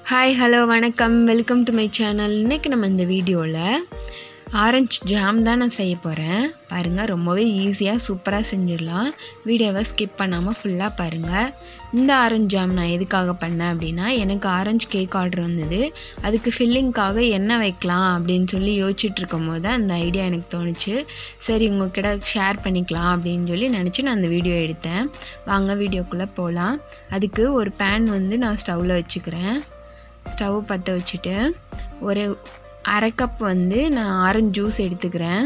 hi hello வணக்கம் welcome to my channel இன்றைக்கி நம்ம இந்த வீடியோவில் ஆரஞ்சு ஜாம் தான் நான் செய்ய போகிறேன் பாருங்கள் ரொம்பவே ஈஸியாக சூப்பராக செஞ்சிடலாம் வீடியோவை ஸ்கிப் பண்ணாமல் ஃபுல்லாக பாருங்கள் இந்த ஆரஞ்சு ஜாம் நான் எதுக்காக பண்ணேன் அப்படின்னா எனக்கு ஆரஞ்சு கேக் ஆர்டர் வந்தது அதுக்கு ஃபில்லிங்க்காக என்ன வைக்கலாம் அப்படின்னு சொல்லி யோசிச்சுட்டு இருக்கும் போது அந்த ஐடியா எனக்கு தோணுச்சு சரி உங்ககிட்ட ஷேர் பண்ணிக்கலாம் அப்படின்னு சொல்லி நினச்சி நான் அந்த வீடியோ எடுத்தேன் வாங்க வீடியோக்குள்ளே போகலாம் அதுக்கு ஒரு பேன் வந்து நான் ஸ்டவ்வில் வச்சுக்கிறேன் ஸ்டவ் பற்ற வச்சுட்டு ஒரு அரை கப் வந்து நான் ஆரஞ்சு ஜூஸ் எடுத்துக்கிறேன்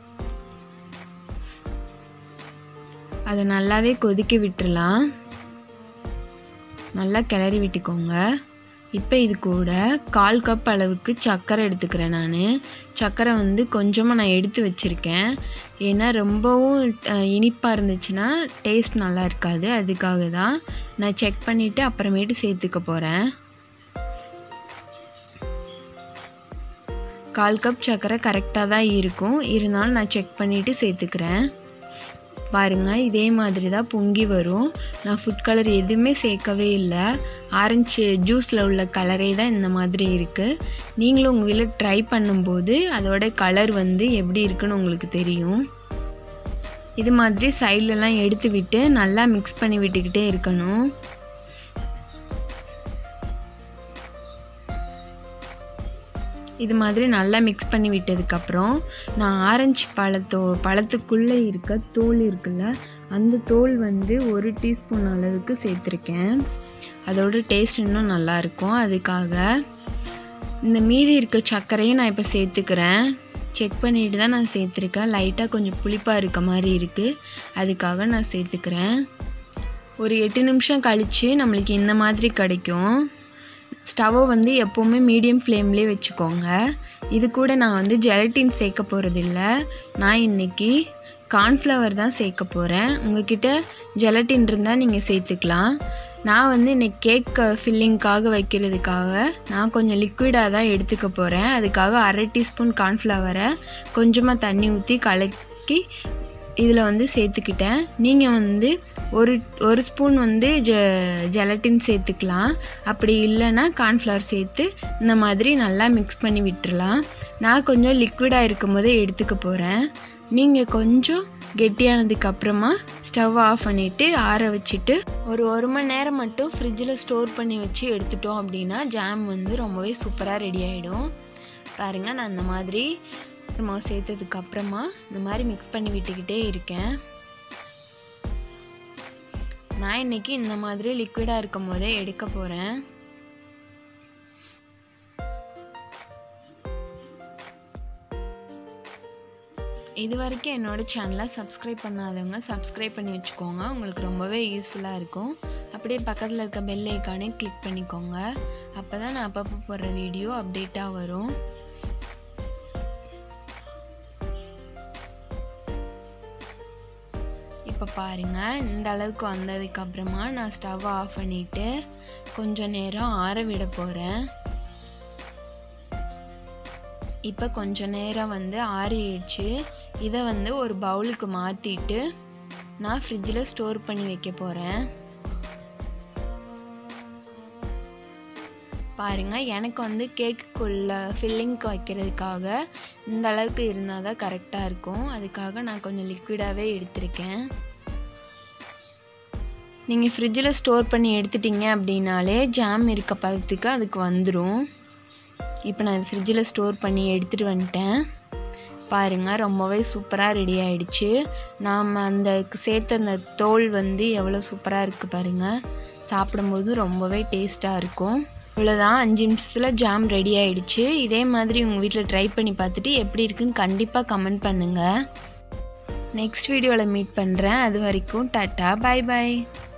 அதை நல்லாவே கொதிக்க விட்டுறலாம் நல்லா கிளறி விட்டுக்கோங்க இப்போ இது கூட கால் கப் அளவுக்கு சர்க்கரை எடுத்துக்கிறேன் நான் சர்க்கரை வந்து கொஞ்சமாக நான் எடுத்து வச்சுருக்கேன் ஏன்னா ரொம்பவும் இனிப்பாக இருந்துச்சுன்னா டேஸ்ட் நல்லா இருக்காது அதுக்காக தான் நான் செக் பண்ணிவிட்டு அப்புறமேட்டு சேர்த்துக்க போகிறேன் கால் கப் சர்க்கரை கரெக்டாக தான் இருக்கும் இருந்தாலும் நான் செக் பண்ணிவிட்டு சேர்த்துக்கிறேன் பாருங்கள் இதே மாதிரி தான் பொங்கி வரும் நான் ஃபுட் கலர் எதுவுமே சேர்க்கவே இல்லை ஆரஞ்சு ஜூஸில் உள்ள கலரே தான் இந்த மாதிரி இருக்குது நீங்களும் உங்கள் வீட்டில் ட்ரை பண்ணும்போது அதோட கலர் வந்து எப்படி இருக்குன்னு உங்களுக்கு தெரியும் இது மாதிரி சைட்லலாம் எடுத்து விட்டு நல்லா மிக்ஸ் பண்ணி விட்டுக்கிட்டே இருக்கணும் இது மாதிரி நல்லா மிக்ஸ் பண்ணி விட்டதுக்கப்புறம் நான் ஆரஞ்சு பழத்தோ பழத்துக்குள்ளே இருக்க தோல் இருக்குல்ல அந்த தோல் வந்து ஒரு டீஸ்பூன் அளவுக்கு சேர்த்துருக்கேன் அதோட டேஸ்ட் இன்னும் நல்லாயிருக்கும் அதுக்காக இந்த மீதி இருக்க சர்க்கரையும் நான் இப்போ சேர்த்துக்கிறேன் செக் பண்ணிட்டு தான் நான் சேர்த்துருக்கேன் லைட்டாக கொஞ்சம் புளிப்பாக இருக்க மாதிரி இருக்குது அதுக்காக நான் சேர்த்துக்கிறேன் ஒரு எட்டு நிமிஷம் கழித்து நம்மளுக்கு இந்த மாதிரி கிடைக்கும் ஸ்டவ்வை வந்து எப்போவுமே மீடியம் ஃப்ளேம்லேயே வச்சுக்கோங்க இது கூட நான் வந்து ஜெலட்டின் சேர்க்க போகிறதில்ல நான் இன்றைக்கி கார்ன்ஃப்ளவர் தான் சேர்க்க போகிறேன் உங்ககிட்ட ஜெலட்டின் இருந்தால் நீங்கள் சேர்த்துக்கலாம் நான் வந்து இன்றைக்கி கேக் ஃபில்லிங்க்காக வைக்கிறதுக்காக நான் கொஞ்சம் லிக்விடாக தான் எடுத்துக்க போகிறேன் அதுக்காக அரை டீஸ்பூன் கார்ன்ஃப்ளவரை கொஞ்சமாக தண்ணி ஊற்றி கலக்கி இதில் வந்து சேர்த்துக்கிட்டேன் நீங்கள் வந்து ஒரு ஒரு ஸ்பூன் வந்து ஜ ஜெலட்டின் சேர்த்துக்கலாம் அப்படி இல்லைன்னா கார்ன்ஃப்ளவர் சேர்த்து இந்த மாதிரி நல்லா மிக்ஸ் பண்ணி விட்டுறலாம் நான் கொஞ்சம் லிக்விடாக இருக்கும் போதே எடுத்துக்க போகிறேன் நீங்கள் கொஞ்சம் கெட்டியானதுக்கு அப்புறமா ஸ்டவ் ஆஃப் பண்ணிவிட்டு ஆற வச்சுட்டு ஒரு ஒரு மணி நேரம் மட்டும் ஃப்ரிட்ஜில் ஸ்டோர் பண்ணி வச்சு எடுத்துட்டோம் அப்படின்னா ஜாம் வந்து ரொம்பவே சூப்பராக ரெடி ஆகிடும் பாருங்கள் நான் இந்த மாதிரி மாவு சேர்த்ததுக்கு அப்புறமா இந்த மாதிரி மிக்ஸ் பண்ணி விட்டுக்கிட்டே இருக்கேன் நான் இன்றைக்கி இந்த மாதிரி லிக்விடாக இருக்கும் போதே எடுக்க போகிறேன் இது வரைக்கும் என்னோடய சேனலை சப்ஸ்கிரைப் பண்ணாதவங்க சப்ஸ்கிரைப் பண்ணி வச்சுக்கோங்க உங்களுக்கு ரொம்பவே யூஸ்ஃபுல்லாக இருக்கும் அப்படியே பக்கத்தில் இருக்க பெல் ஐக்கானே கிளிக் பண்ணிக்கோங்க அப்போ தான் நான் அப்பப்போ போடுற வீடியோ அப்டேட்டாக வரும் இப்போ பாருங்கள் இந்த அளவுக்கு வந்ததுக்கப்புறமா நான் ஸ்டவ் ஆஃப் பண்ணிவிட்டு கொஞ்சம் நேரம் ஆற விட போகிறேன் இப்போ கொஞ்ச நேரம் வந்து ஆறிடுச்சு இதை வந்து ஒரு பவுலுக்கு மாற்றிட்டு நான் ஃப்ரிட்ஜில் ஸ்டோர் பண்ணி வைக்க போகிறேன் பாருங்கள் எனக்கு வந்து கேக்குக்குள்ள ஃபில்லிங்க்கு வைக்கிறதுக்காக இந்த அளவுக்கு இருந்தால் தான் கரெக்டாக இருக்கும் அதுக்காக நான் கொஞ்சம் லிக்விடாகவே எடுத்திருக்கேன் நீங்கள் ஃப்ரிட்ஜில் ஸ்டோர் பண்ணி எடுத்துட்டிங்க அப்படின்னாலே ஜாம் இருக்க பதத்துக்கு அதுக்கு வந்துடும் இப்போ நான் ஃப்ரிட்ஜில் ஸ்டோர் பண்ணி எடுத்துகிட்டு வந்துட்டேன் பாருங்கள் ரொம்பவே சூப்பராக ரெடி ஆகிடுச்சு நாம் அந்த சேர்த்த அந்த தோல் வந்து எவ்வளோ சூப்பராக இருக்குது பாருங்கள் சாப்பிடும்போது ரொம்பவே டேஸ்ட்டாக இருக்கும் இவ்வளோதான் அஞ்சு நிமிஷத்தில் ஜாம் ரெடி ஆகிடுச்சு இதே மாதிரி உங்கள் வீட்டில் ட்ரை பண்ணி பார்த்துட்டு எப்படி இருக்குன்னு கண்டிப்பாக கமெண்ட் பண்ணுங்கள் நெக்ஸ்ட் வீடியோவில் மீட் பண்ணுறேன் அது வரைக்கும் டாட்டா பாய் பாய்